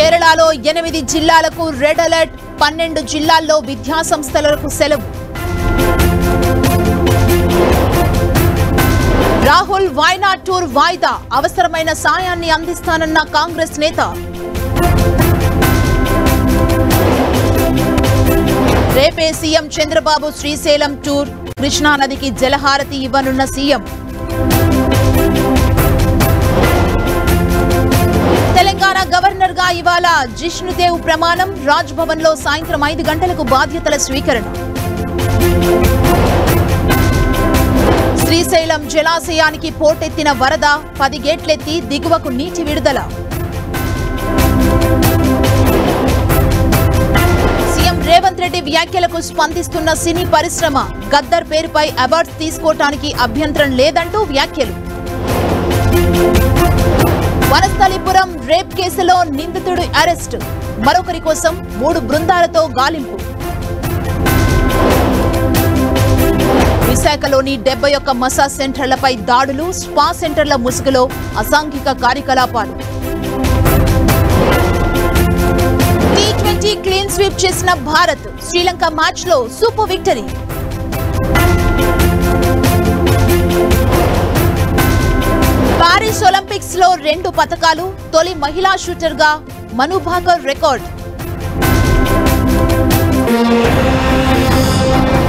కేరళలో ఎనిమిది జిల్లాలకు రెడ్ అలర్ట్ పన్నెండు జిల్లాల్లో విద్యాసంస్థలకు సెలవు రాహుల్ వాయనాడ్ టూర్ వాయిదా అవసరమైన సాయాన్ని అందిస్తానన్న కాంగ్రెస్ నేత రేపే సీఎం చంద్రబాబు శ్రీశైలం టూర్ కృష్ణానదికి జలహారతి ఇవ్వనున్న సీఎం తెలంగాణ గవర్నర్ గా ఇవాళ జిష్ణుదేవ్ ప్రమాణం రాజ్ భవన్ లో సాయంత్రం ఐదు గంటలకు బాధ్యతల స్వీకరణ శ్రీశైలం జలాశయానికి పోటెత్తిన వరద పది గేట్లెత్తి దిగువకు నీటి విడుదల సీఎం రేవంత్ రెడ్డి వ్యాఖ్యలకు స్పందిస్తున్న సినీ పరిశ్రమ గద్దర్ పేరుపై అవార్డ్స్ తీసుకోవటానికి అభ్యంతరం లేదంటూ వ్యాఖ్యలు వనస్థలిపురం రేప్ కేసులో నిందితుడు అరెస్ట్ మరొకరి కోసం మూడు బృందాలతో గాలింపు విశాఖలోని డెబ్బై ఒక్క మసాజ్ సెంటర్లపై దాడులు స్పా సెంటర్ల ముసుగులో అసాంఘిక కార్యకలాపాలు టీ ట్వంటీ క్లీన్ స్వీప్ చేసిన భారత్ శ్రీలంక మ్యాచ్ లో సూపర్ విక్టరీ పారిస్ ఒలింపిక్స్ లో రెండు పతకాలు తొలి మహిళా షూటర్ గా మనుభాకర్ రికార్డ్